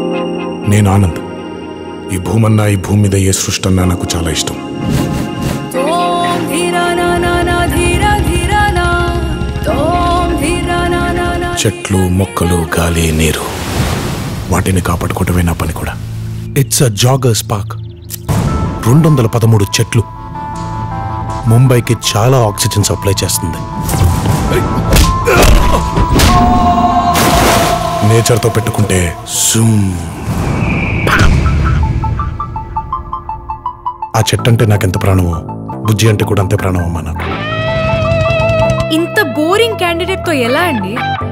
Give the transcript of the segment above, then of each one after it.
నేను ఆనంద్ ఈ భూమన్నా ఈ భూమి మీద ఏ సృష్టి అన్నా నాకు చాలా ఇష్టం తోం ధీర నా నా నా ధీర ధీర నా తోం ధీర నా నా నా చెట్లు మొక్కలు గాలి నీరు వాటిని కాపాడుకోవటమే నా పని కూడా ఇట్స్ అ జాగర్స్ పార్క్ రెండు వందల పదమూడు చెట్లు ముంబైకి చాలా ఆక్సిజన్ సప్లై చేస్తుంది నేచర్తో పెట్టుకుంటే జూమ్ ఆ చెట్టు అంటే నాకెంత ప్రాణమో బుజ్జి అంటే కూడా అంతే ప్రాణం అమ్మా నాకు ఇంత బోరింగ్ క్యాండిడేట్ తో ఎలా అండి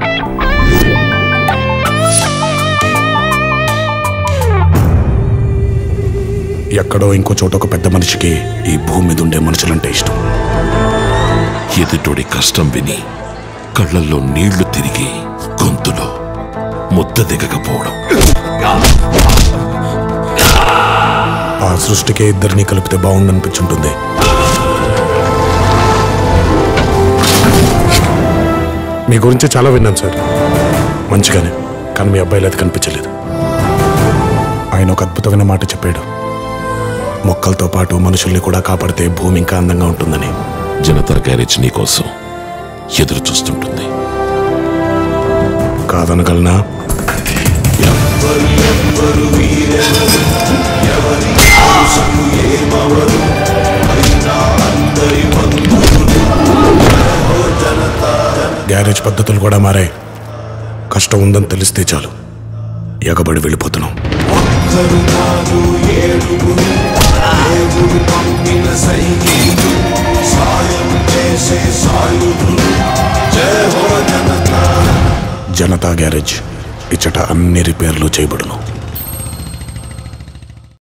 ఎక్కడో ఇంకో చోట ఒక పెద్ద మనిషికి ఈ భూమి మీద ఉండే మనుషులంటే ఇష్టం ఎదుటోడి కష్టం విని కళ్ళల్లో నీళ్లు తిరిగి గొంతులో ముద్ద దిగకపోవడం ఆ సృష్టికే ఇద్దరిని కలిపితే బాగుండనిపించుంటుంది మీ గురించి చాలా విన్నాను సార్ మంచిగానే కానీ మీ అబ్బాయిలు అది కనిపించలేదు ఆయన ఒక అద్భుతమైన మాట చెప్పాడు మొక్కలతో పాటు మనుషుల్ని కూడా కాపాడితే భూమి ఇంకా అందంగా ఉంటుందని జనతా గ్యారేజ్ నీకోసం ఎదురు చూస్తుంటుంది కాదనగలనా గ్యారేజ్ పద్ధతులు కూడా మారాయి కష్టం ఉందని తెలిస్తే చాలు ఎగబడి వెళ్ళిపోతున్నాం జనతా గ్యారేజ్ ఇచ్చట అన్ని రిపేర్లు చేయబడును